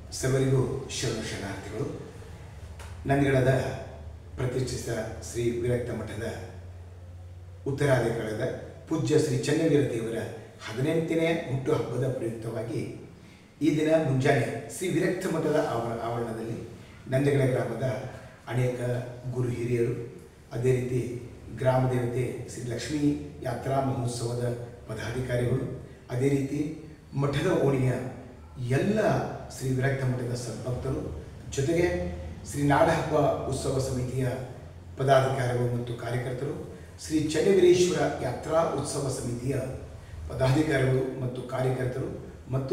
ಸರ್ವರಿಗೂ ಶರಣ ಶರಣಾರ್ಥಿಗಳು ನಂದಿಗಡದ ಪ್ರತಿಷ್ಠಿತ ಶ್ರೀ ವಿರಕ್ತ ಮಠದ ಉತ್ತರಾಧಿಕಾರದ ಪೂಜ್ಯ ಶ್ರೀ ಚನ್ನವೀರ ದೇವರ ಹದಿನೆಂಟನೇ ಹುಟ್ಟುಹಬ್ಬದ ಪ್ರಯುಕ್ತವಾಗಿ ಈ ದಿನ ಮುಂಜಾನೆ ಶ್ರೀ ವಿರಕ್ತ ಮಠದ ಆವರ ಆವರಣದಲ್ಲಿ ನಂದಿಗಡ ಗ್ರಾಮದ ಅನೇಕ ಗುರು ಹಿರಿಯರು ಅದೇ ರೀತಿ ಗ್ರಾಮ ದೇವತೆ ಶ್ರೀ ಲಕ್ಷ್ಮೀ ಯಾತ್ರಾ ಮಹೋತ್ಸವದ ಪದಾಧಿಕಾರಿಗಳು ಅದೇ ರೀತಿ ಮಠದ ಓಣಿಯ ಎಲ್ಲ ಶ್ರೀ ವಿರಕ್ತ ಮಠದ ಸದ್ಭಕ್ತರು ಜೊತೆಗೆ ಶ್ರೀ ನಾಡಹಬ್ಬ ಉತ್ಸವ ಸಮಿತಿಯ ಪದಾಧಿಕಾರಿಗಳು ಮತ್ತು ಕಾರ್ಯಕರ್ತರು ಶ್ರೀ ಚನ್ನವೀರೇಶ್ವರ ಯಾತ್ರಾ ಉತ್ಸವ ಸಮಿತಿಯ ಪದಾಧಿಕಾರಿಗಳು ಮತ್ತು ಕಾರ್ಯಕರ್ತರು ಮತ್ತು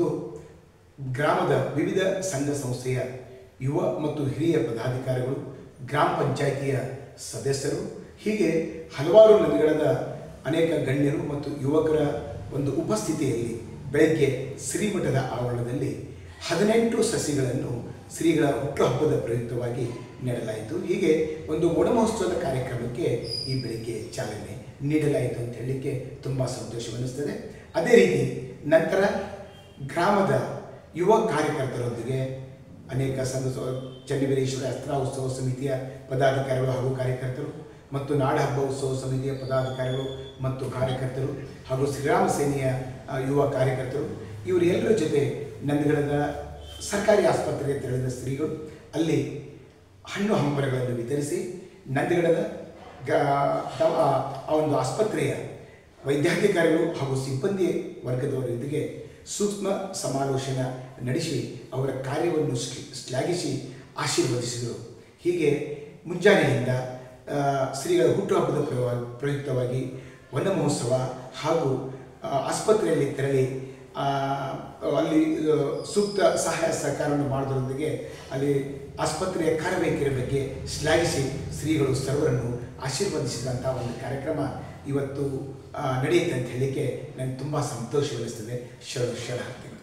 ಗ್ರಾಮದ ವಿವಿಧ ಸಂಘ ಸಂಸ್ಥೆಯ ಯುವ ಮತ್ತು ಹಿರಿಯ ಪದಾಧಿಕಾರಿಗಳು ಗ್ರಾಮ ಪಂಚಾಯಿತಿಯ ಸದಸ್ಯರು ಹೀಗೆ ಹಲವಾರು ನದಿಗಳದ ಅನೇಕ ಗಣ್ಯರು ಮತ್ತು ಯುವಕರ ಒಂದು ಉಪಸ್ಥಿತಿಯಲ್ಲಿ ಬೆಳಗ್ಗೆ ಶ್ರೀಮಠದ ಆವರಣದಲ್ಲಿ ಹದಿನೆಂಟು ಸಸಿಗಳನ್ನು ಶ್ರೀಗಳ ಹುಟ್ಟುಹಬ್ಬದ ಪ್ರಯುಕ್ತವಾಗಿ ನೀಡಲಾಯಿತು ಹೀಗೆ ಒಂದು ಮಹೋತ್ಸವದ ಕಾರ್ಯಕ್ರಮಕ್ಕೆ ಈ ಬೆಳಿಗ್ಗೆ ಚಾಲನೆ ನೀಡಲಾಯಿತು ಅಂತ ಹೇಳಲಿಕ್ಕೆ ತುಂಬ ಸಂತೋಷವೆನಿಸ್ತದೆ ಅದೇ ರೀತಿ ನಂತರ ಗ್ರಾಮದ ಯುವ ಕಾರ್ಯಕರ್ತರೊಂದಿಗೆ ಅನೇಕ ಸಂಘ ಚನ್ನವೀರೇಶ್ವರ ಅಸ್ತ್ರ ಉತ್ಸವ ಸಮಿತಿಯ ಪದಾಧಿಕಾರಿಗಳು ಹಾಗೂ ಕಾರ್ಯಕರ್ತರು ಮತ್ತು ನಾಡಹಬ್ಬ ಉತ್ಸವ ಸಮಿತಿಯ ಪದಾಧಿಕಾರಿಗಳು ಮತ್ತು ಕಾರ್ಯಕರ್ತರು ಹಾಗೂ ಶ್ರೀರಾಮ ಸೇನೆಯ ಆ, ಯುವ ಕಾರ್ಯಕರ್ತರು ಇವರೆಲ್ಲರ ಜೊತೆ ನಂದಿಗಡದ ಸರ್ಕಾರಿ ಆಸ್ಪತ್ರೆಗೆ ತೆರಳಿದ ಸ್ತ್ರೀಗಳು ಅಲ್ಲಿ ಹಣ್ಣು ಹಂಪಲಗಳನ್ನು ವಿತರಿಸಿ ನಂದಿಗಡದ ಗ- ತಮ್ಮ ಆ ಒಂದು ಆಸ್ಪತ್ರೆಯ ವೈದ್ಯಾಧಿಕಾರಿಗಳು ಹಾಗೂ ಸಿಬ್ಬಂದಿ ವರ್ಗದವರೊಂದಿಗೆ ಸೂಕ್ಷ್ಮ ಸಮಾಲೋಚನ ನಡೆಸಿ ಅವರ ಕಾರ್ಯವನ್ನು ಶ್ಲ- ಶ್ಲಾಘಿಸಿ ಆಶೀರ್ವದಿಸಿದರು ಹೀಗೆ ಮುಂಜಾನೆಯಿಂದ ಆ, ಶ್ರೀಗಳ ಹುಟ್ಟುಹಬ್ಬದ ಪ್ರಯುವ- ಪ್ರಯುಕ್ತವಾಗಿ ವನ ಮಹೋತ್ಸವ ಹಾಗೂ ಆ, ಆಸ್ಪತ್ರೆಯಲ್ಲಿ ತೆರಳಿ ಆ, ಅಲ್ಲಿ ಆ, ಸೂಕ್ತ ಸಹಾಯ ಸಹಕಾರವನ್ನು ಮಾಡೋದ್ರೊಂದಿಗೆ ಅಲ್ಲಿ ಆಸ್ಪತ್ರೆಯ ಕಾರ್ಯವೈಖರಿ ಬಗ್ಗೆ ಶ್ಲಾಘಿಸಿ ಶ್ರೀಗಳು ಸರ್ವರನ್ನು ಆಶೀರ್ವದಿಸಿದಂಥ ಒಂದು ಕಾರ್ಯಕ್ರಮ ಇವತ್ತು ಆ, ನಡೆಯುತ್ತೆ ಅಂತ ಹೇಳಲಿಕ್ಕೆ ನನಗೆ ತುಂಬ ಸಂತೋಷವೆನಿಸ್ತದೆ ಶರಣ ಶರಣಾರ್ಥಿಗಳು